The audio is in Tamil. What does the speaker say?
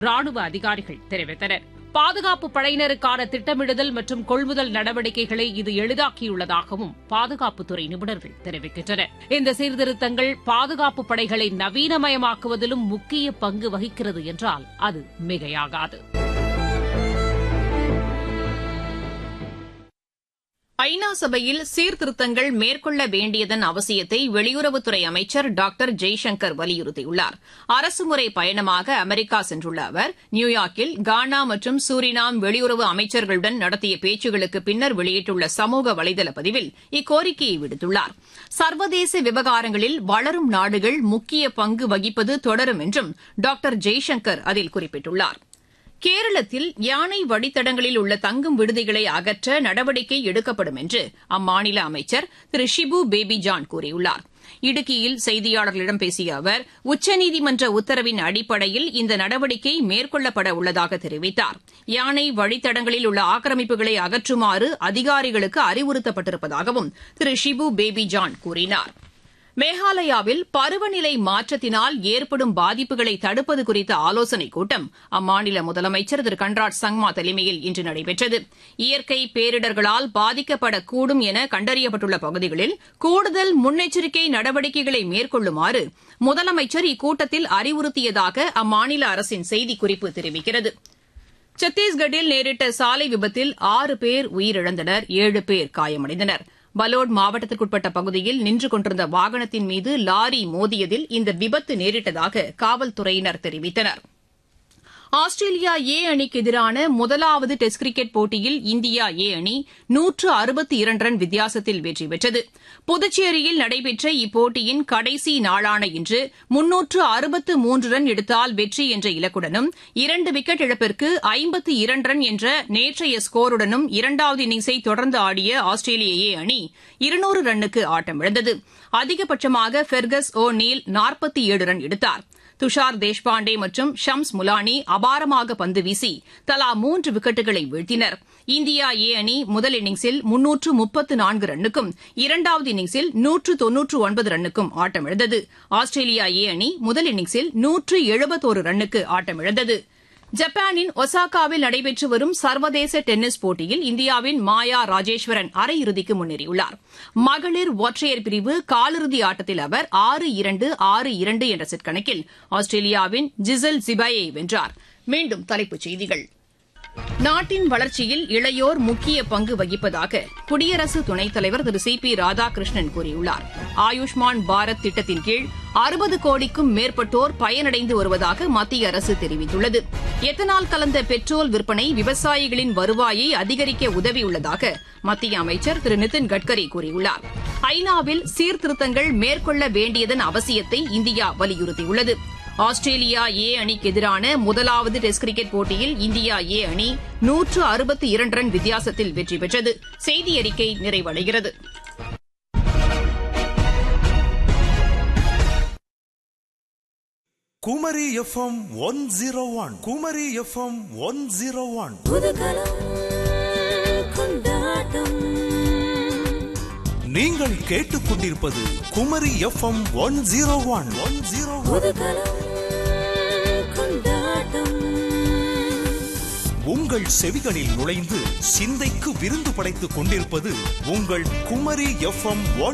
ராணுவ அதிகாரிகள் தெரிவித்தனர் பாதுகாப்பு படையினருக்கான திட்டமிடுதல் மற்றும் கொள்முதல் நடவடிக்கைகளை இது எளிதாக்கியுள்ளதாகவும் பாதுகாப்புத்துறை நிபுணர்கள் தெரிவிக்கின்றனர் இந்த சீர்திருத்தங்கள் பாதுகாப்பு படைகளை நவீனமயமாக்குவதிலும் முக்கிய பங்கு வகிக்கிறது என்றால் அது மிகையாகாது ஐநா சபையில் சீர்திருத்தங்கள் மேற்கொள்ள வேண்டியதன் அவசியத்தை வெளியுறவுத்துறை அமைச்சர் டாக்டர் ஜெய்சங்கர் வலியுறுத்தியுள்ளார் அரசுமுறை பயணமாக அமெரிக்கா சென்றுள்ள அவர் நியூயார்க்கில் கானா மற்றும் சூரினாம் வெளியுறவு அமைச்சர்களுடன் நடத்திய பேச்சுகளுக்கு பின்னர் வெளியிட்டுள்ள சமூக வலைதள பதிவில் இக்கோரிக்கையை விடுத்துள்ளார் சர்வதேச விவகாரங்களில் வளரும் நாடுகள் முக்கிய பங்கு வகிப்பது தொடரும் என்றும் டாக்டர் ஜெய்சங்கர் அதில் குறிப்பிட்டுள்ளார் கேரளத்தில் யானை வழித்தடங்களில் உள்ள தங்கும் விடுதிகளை அகற்ற நடவடிக்கை எடுக்கப்படும் என்று அம்மாநில அமைச்சர் திரு ஷிபு பேபி ஜான் கூறியுள்ளார் இடுக்கியில் செய்தியாளர்களிடம் பேசிய அவர் உச்சநீதிமன்ற உத்தரவின் அடிப்படையில் இந்த நடவடிக்கை மேற்கொள்ளப்பட உள்ளதாக தெரிவித்தார் யானை வழித்தடங்களில் உள்ள ஆக்கிரமிப்புகளை அகற்றுமாறு அதிகாரிகளுக்கு அறிவுறுத்தப்பட்டிருப்பதாகவும் திரு ஷிபு பேபி ஜான் கூறினார் மேகாலயாவில் பருவநிலை மாற்றத்தினால் ஏற்படும் பாதிப்புகளை தடுப்பது குறித்த ஆலோசனைக் கூட்டம் அம்மாநில முதலமைச்சர் திரு கன்ராட் சங்மா தலைமையில் இன்று நடைபெற்றது இயற்கை பேரிடர்களால் பாதிக்கப்படக்கூடும் என கண்டறியப்பட்டுள்ள பகுதிகளில் கூடுதல் முன்னெச்சரிக்கை நடவடிக்கைகளை மேற்கொள்ளுமாறு முதலமைச்சர் இக்கூட்டத்தில் அறிவுறுத்தியதாக அம்மாநில அரசின் செய்திக்குறிப்பு தெரிவிக்கிறது சத்தீஸ்கட்டில் நேரிட்ட சாலை விபத்தில் ஆறு பேர் உயிரிழந்தனர் ஏழு பேர் காயமடைந்தனர் பலோட் மாவட்டத்திற்குட்பட்ட பகுதியில் நின்று கொண்டிருந்த வாகனத்தின் மீது லாரி மோதியதில் இந்த விபத்து நேரிட்டதாக காவல்துறையினர் தெரிவித்தனர் ஆஸ்திரேலியா ஏ அணிக்கு எதிரான முதலாவது டெஸ்ட் கிரிக்கெட் போட்டியில் இந்தியா ஏ அணி நூற்று அறுபத்தி இரண்டு ரன் வித்தியாசத்தில் வெற்றி பெற்றது புதுச்சேரியில் நடைபெற்ற இப்போட்டியின் கடைசி நாளான இன்று முன்னூற்று அறுபத்து மூன்று ரன் எடுத்தால் வெற்றி என்ற இலக்குடனும் இரண்டு விக்கெட் இழப்பிற்கு ஐம்பத்து இரண்டு ரன் என்ற நேற்றைய ஸ்கோருடனும் இரண்டாவது இன்னிங்ஸை தொடர்ந்து ஆடிய ஆஸ்திரேலிய ஏ அணி இருநூறு ரன்னுக்கு ஆட்டமிழந்தது அதிகபட்சமாக ஃபெர்கஸ் ஓ நீல் நாற்பத்தி ஏழு ரன் எடுத்தார் துஷார் தேஷ்பாண்டே மற்றும் ஷம்ஸ் முலானி அபாரமாக பந்து வீசி தலா மூன்று விக்கெட்டுகளை வீழ்த்தினர் இந்தியா ஏ அணி முதல் இன்னிங்ஸில் முன்னூற்று முப்பத்து நான்கு ரன்னுக்கும் இரண்டாவது இன்னிங்ஸில் நூற்று தொன்னூற்று ஒன்பது ரன்னுக்கும் ஆட்டமிழந்தது ஆஸ்திரேலியா ஏ அணி முதல் இன்னிங்ஸில் நூற்று எழுபத்தோரு ரன்னுக்கு ஆட்டமிழந்தது ஜப்பானின் ஒசாகாவில் நடைபெற்று வரும் சர்வதேச டென்னிஸ் போட்டியில் இந்தியாவின் மாயா ராஜேஸ்வரன் அரையிறுதிக்கு முன்னேறியுள்ளார் மகளிர் ஒற்றையர் பிரிவு காலிறுதி ஆட்டத்தில் அவர் ஆறு இரண்டு ஆறு இரண்டு என்ற செட் கணக்கில் ஆஸ்திரேலியாவின் ஜிசல் ஜிபாயை வென்றார் மீண்டும் தலைப்புச் செய்திகள் நாட்டின் வளர்ச்சியில் இளையோர் முக்கிய பங்கு வகிப்பதாக குடியரசு துணைத் தலைவர் திரு சி பி ராதாகிருஷ்ணன் கூறியுள்ளார் ஆயுஷ்மான் பாரத் திட்டத்தின் கீழ் அறுபது கோடிக்கும் மேற்பட்டோர் பயனடைந்து வருவதாக மத்திய அரசு தெரிவித்துள்ளது எத்தனால் கலந்த பெட்ரோல் விற்பனை விவசாயிகளின் வருவாயை அதிகரிக்க உதவியுள்ளதாக மத்திய அமைச்சர் திரு நிதின் கட்கரி கூறியுள்ளார் ஐநாவில் சீர்திருத்தங்கள் மேற்கொள்ள வேண்டியதன் அவசியத்தை இந்தியா வலியுறுத்தியுள்ளது ஆஸ்திரேலியா ஏ அணிக்கு எதிரான முதலாவது டெஸ்ட் கிரிக்கெட் போட்டியில் இந்தியா ஏ அணி நூற்று அறுபத்தி இரண்டு ரன் வித்தியாசத்தில் வெற்றி பெற்றது செய்தி அறிக்கை நிறைவடைகிறது Kumari FM one zero one Kumari FM one zero one நீங்கள் கேட்டுக்கொண்டிருப்பது Kumari FM one zero one one zero உங்கள் செவிகளில் நுழைந்து சிந்தைக்கு விருந்து படைத்துக் கொண்டிருப்பது உங்கள் குமரி எஃப்எம் ஒன்